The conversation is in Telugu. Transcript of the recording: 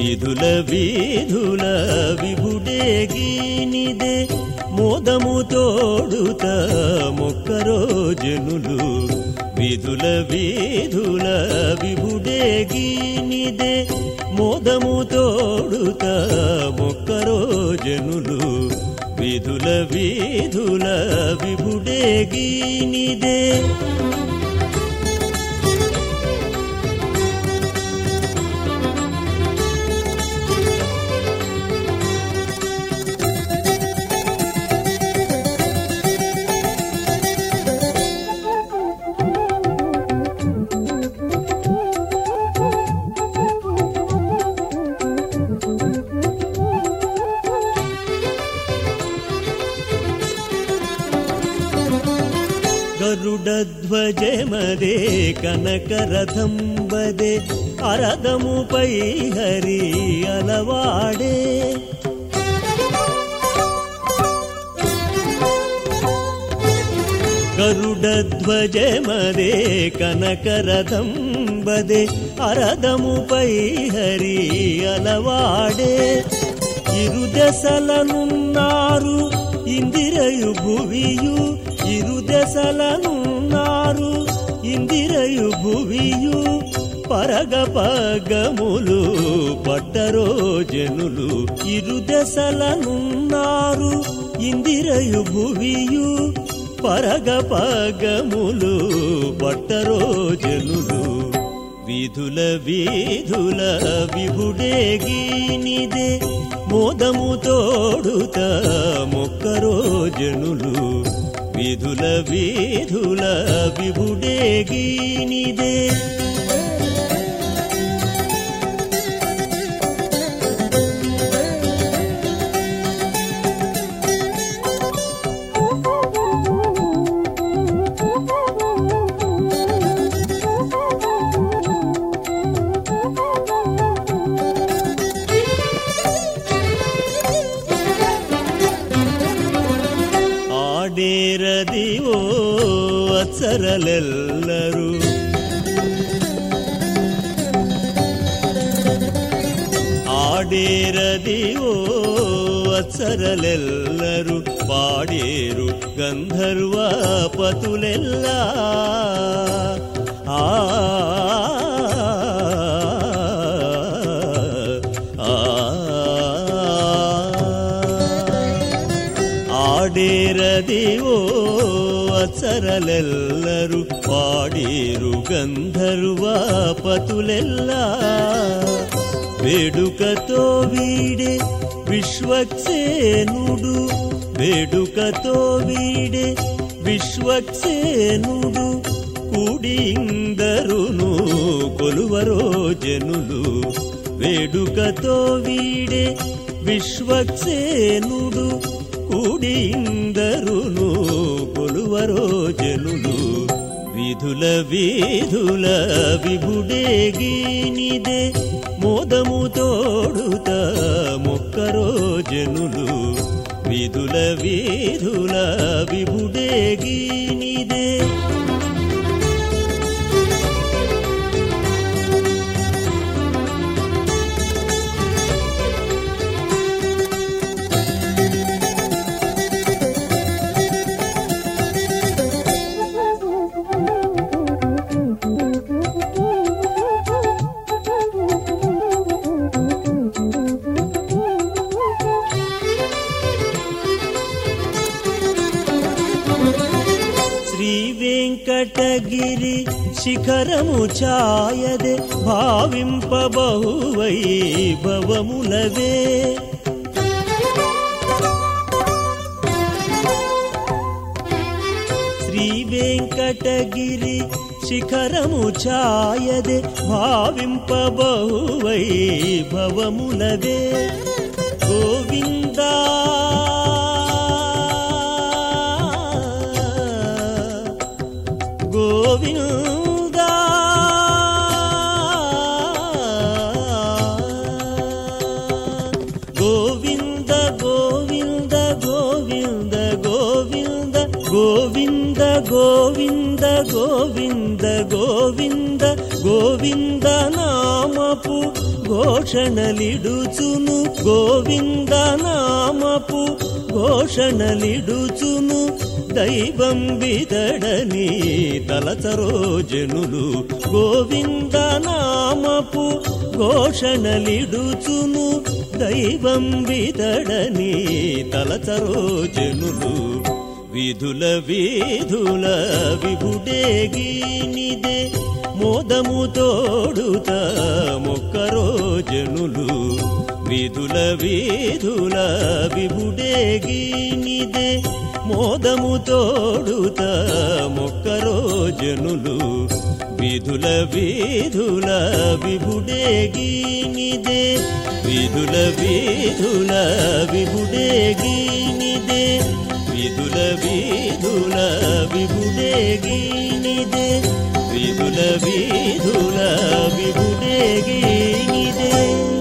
విధుల వీధుల విభుడేగినిదే మోదము తోడుత మొక్కరో జనులు విధుల వీధుల విభుడేగినిదే మోదము తోడుత మొక్కరో జనులు విధుల వీధుల విభుడేగినిదే గరుడధ్వజమదే కనకరథంబదే అరదముపై హరి అలవాడే గరుడధ్వజమదే కనకరథంబదే అరదముపై హరి అలవాడే ఇరుదెసలనున్నారు ఇందిరయు భువియు ఇరుదెసలనున్నారు ఇందిరయు భువియు పరగ పగములు పట్టరో జనులు ఇరుదెసలనున్నారు ఇందిరయు భువియు పరగ పగములు పట్టరో జనులు విధుల వీధుల విభుడేగినిదే మోదము తోడుత మొక్కరో జనులు విధుల వీధుల విభుడేగినిదే ಆಡೇರದಿವೋ ಅತ್ಸರಲೆಲ್ಲರೂ ಆಡೇರದಿವೋ ಅತ್ಸರಲೆಲ್ಲರೂ ಪಾಡೇರು ಗಂಧರ್ವ ಪತುಲೆಲ್ಲ ಆ ಆಡೇರದಿವೋ ಅತ್ಸರಲೆಲ್ಲರೂ ಪಾಡೀರು ಗಂಧರ್ವ ಪತುಲೆಲ್ಲ వేడుకతో వీడే విశ్వక్సేనుడు వేడుకతో వీడే విశ్వక్సేనుడు కూడిందరును కొలువరో జనులు వేడుకతో వీడే విశ్వక్సేనుడు కూడిందరును కొలువరో జనులు విధుల వీధుల విభుడేగినిదే మోదము తోడుత మొక్కరో జనులు విధుల వీధుల విభుడేగినిదే శ్రీ వెంకటగిరి శిఖరము ఛాయదే భావింపబహు వైభవములవే శ్రీ వెంకటగిరి శిఖరము ఛాయదే భావింపబహు వైభవములవే గోవిందా గోవిందా గోవింద గోవింద గోవింద గోవింద గోవింద గోవింద గోవింద గోవింద గోవింద నామపు ఘోషణలిడుచును గోవింద నామపు ఘోషణలిడుచును దైవం విదడని తలచరో జనులు గోవింద నామపు ఘోషణలిడుచును దైవం విదడని తలచరో జనులు విధుల విధుల విభుడేగినిదే మోదము తోడుత మొక్కరో జనులు విధుల విధుల విభుడేగినిదే మోదము తోడుత మొక్కరో జనులు విధుల విధుల విభుడేగినిదే విధుల విధుల విభుడేగినిదే విధుల విధుల విభుడేగినిదే విధుల విధుల విభుడేగినిదే